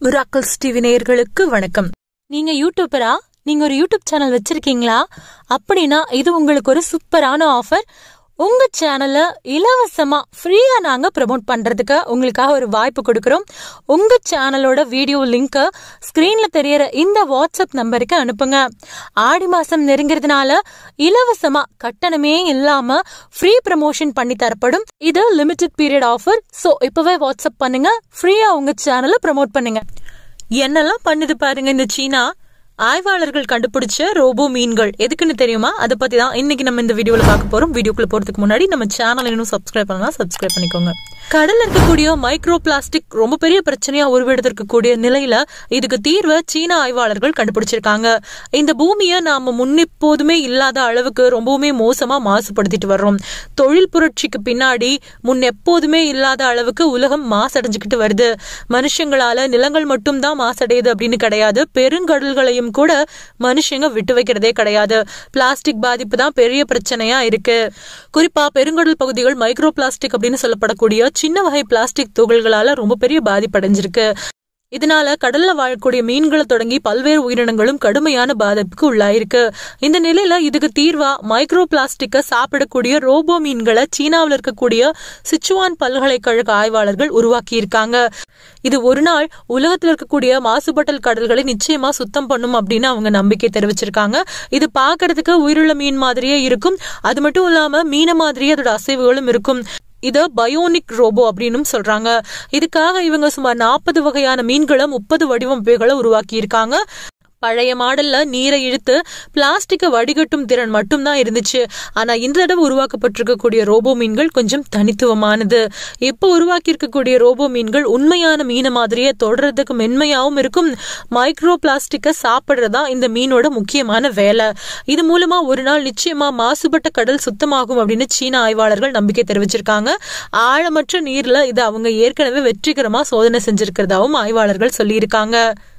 miracles TV நேயர்களுக்கு வணக்கம் நீங்க யூடியூபரா நீங்க ஒரு யூடியூப் சேனல் வச்சிருக்கீங்களா அப்படின்னா இது உங்களுக்கு ஒரு சூப்பரான ஆஃபர் உங்க சேனல்ல இலவசமா ஃப்ரீயா நாங்க ப்ரமோட் பண்றதுக்கு உங்களுக்காக ஒரு வாய்ப்பு கொடுக்கறோம் உங்க சேனலோட வீடியோ லிங்க் ஸ்கிரீன்ல தெரியற இந்த வாட்ஸ்அப் நம்பருக்கு அனுப்புங்க ஆடி மாசம் நெருங்கிறதுனால இலவசமா கட்டணமே இல்லாம ஃப்ரீ ப்ரமோஷன் பண்ணி தரப்படும் இது லிமிடெட் பீரியட் ஆஃபர் சோ இப்பவே வாட்ஸ்அப் பண்ணுங்க ஃப்ரீயா உங்க சேனலை ப்ரமோட் பண்ணுங்க என்னெல்லாம் பண்ணுது பாருங்க இந்த சீனா ஆய்வாளர்கள் கண்டுபிடிச்ச ரோபோ மீன்கள் எதுக்குன்னு தெரியுமா அதை பத்தி தான் இன்னைக்கு நம்ம இந்த வீடியோல பார்க்க போறோம் வீடியோக்குள்ள போறதுக்கு முன்னாடி நம்ம சேனல் இன்னும் சப்ஸ்கிரைப் பண்ணலாம் சப்ஸ்கிரைப் பண்ணிக்கோங்க கடல்ல இருக்கக்கூடிய மைக்ரோ பிளாஸ்டிக் ரொம்ப பெரிய பிரச்சனையா உருவெடுத்திருக்கக்கூடிய நிலையில இதுக்கு தீர்வை சீன ஆய்வாளர்கள் கண்டுபிடிச்சிருக்காங்க இந்த பூமியை நாம முன்னெப்போதுமே இல்லாத அளவுக்கு ரொம்பவுமே மோசமா மாசுபடுத்திட்டு வர்றோம் தொழில் புரட்சிக்கு பின்னாடி முன்னெப்போதுமே இல்லாத அளவுக்கு உலகம் மாசடைஞ்சுக்கிட்டு வருது மனுஷங்களால நிலங்கள் மட்டும்தான் மாசடையுது அப்படின்னு கிடையாது பெருங்கடல்களையும் கூட மனுஷங்க விட்டு வைக்கிறதே கிடையாது பிளாஸ்டிக் பாதிப்பு தான் பெரிய பிரச்சனையா இருக்கு குறிப்பா பெருங்கடல் பகுதிகள் மைக்ரோ பிளாஸ்டிக் அப்படின்னு சொல்லப்படக்கூடிய சின்ன வகை பிளாஸ்டிக் துகள்களால ரொம்ப பெரிய பாதிப்படைஞ்சிருக்கு இதனால கடல்ல வாழக்கூடிய மீன்களை தொடங்கி பல்வேறு உயிரினங்களும் கடுமையான பாதிப்புக்கு உள்ளாயிருக்கு இந்த நிலையில இதுக்கு தீர்வா மைக்ரோ பிளாஸ்டிக்க சாப்பிடக்கூடிய ரோபோ மீன்களை சீனாவில் இருக்கக்கூடிய சிச்சுவான் பல்கலைக்கழக ஆய்வாளர்கள் உருவாக்கி இருக்காங்க இது ஒரு நாள் உலகத்தில் இருக்கக்கூடிய மாசுபட்டல் கடல்களை நிச்சயமா சுத்தம் பண்ணும் அப்படின்னு அவங்க நம்பிக்கை தெரிவிச்சிருக்காங்க இது பாக்குறதுக்கு உயிருள்ள மீன் மாதிரியே இருக்கும் அது மட்டும் இல்லாம மீன மாதிரியே அதோட அசைவுகளும் இருக்கும் இத பயோனிக் ரோபோ அப்படின்னு சொல்றாங்க இதுக்காக இவங்க சுமார் நாற்பது வகையான மீன்களை முப்பது வடிவமைப்புகளை உருவாக்கி இருக்காங்க பழைய மாடல்ல நீரை இழுத்து பிளாஸ்டிக்கை வடிகட்டும் திறன் மட்டும்தான் இருந்துச்சு ஆனா இந்த தடவை உருவாக்கப்பட்டிருக்கக்கூடிய ரோபோ மீன்கள் கொஞ்சம் தனித்துவமானது இப்போ உருவாக்கி இருக்கக்கூடிய ரோபோ மீன்கள் உண்மையான மீனை மாதிரியே தொடர்றதுக்கு மென்மையாவும் இருக்கும் மைக்ரோ பிளாஸ்டிக்கை சாப்பிடுறதா இந்த மீனோட முக்கியமான வேலை இது மூலமா ஒரு நாள் நிச்சயமா மாசுபட்ட கடல் சுத்தமாகும் அப்படின்னு சீன ஆய்வாளர்கள் நம்பிக்கை தெரிவிச்சிருக்காங்க ஆழமற்ற நீர்ல இது அவங்க ஏற்கனவே வெற்றிகரமா சோதனை செஞ்சிருக்கிறதாவும் ஆய்வாளர்கள் சொல்லியிருக்காங்க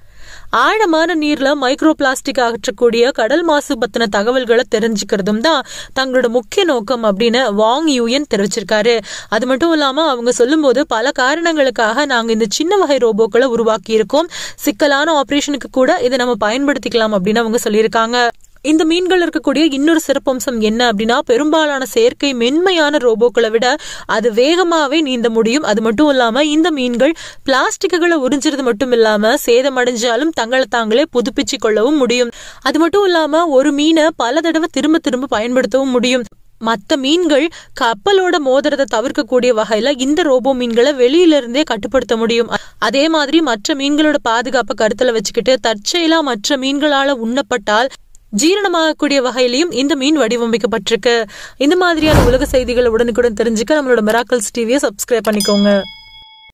ஆழமான நீர்ல மைக்ரோ பிளாஸ்டிக் அகற்றக்கூடிய கடல் மாசு பத்தின தகவல்களை தெரிஞ்சுக்கிறதும் தான் தங்களோட முக்கிய நோக்கம் அப்படின்னு வாங் யூயன் தெரிவிச்சிருக்காரு அது மட்டும் இல்லாம அவங்க சொல்லும்போது பல காரணங்களுக்காக நாங்க இந்த சின்ன வகை ரோபோக்களை உருவாக்கி இருக்கோம் சிக்கலான ஆபரேஷனுக்கு கூட இதை நம்ம பயன்படுத்திக்கலாம் அப்படின்னு அவங்க சொல்லியிருக்காங்க இந்த மீன்கள் இருக்கக்கூடிய இன்னொரு சிறப்பம்சம் என்ன அப்படின்னா பெரும்பாலான செயற்கை மென்மையான ரோபோக்களை விட அது வேகமாவே நீந்த முடியும் அது மட்டும் இல்லாம இந்த மீன்கள் பிளாஸ்டிக்குகளை உறிஞ்சிறது மட்டும் இல்லாம சேதமடைஞ்சாலும் தங்களை தாங்களே புதுப்பிச்சு கொள்ளவும் முடியும் அது மட்டும் இல்லாம ஒரு மீனை பல தடவை திரும்ப திரும்ப பயன்படுத்தவும் முடியும் மற்ற மீன்கள் கப்பலோட மோதிரத்தை தவிர்க்கக்கூடிய வகையில இந்த ரோபோ மீன்களை வெளியில இருந்தே கட்டுப்படுத்த முடியும் அதே மாதிரி மற்ற மீன்களோட பாதுகாப்பை கருத்துல வச்சுக்கிட்டு தற்செயலா மற்ற மீன்களால உண்ணப்பட்டால் ஜீரணமாகக்கூடிய வகையிலையும் இந்த மீன் வடிவமைக்கப்பட்டிருக்கு இந்த மாதிரியான உலக செய்திகளை உடனுக்குடன் தெரிஞ்சுக்க நம்மளோட மெராக்கல்ஸ் டிவியை சப்ஸ்கிரைப் பண்ணிக்கோங்க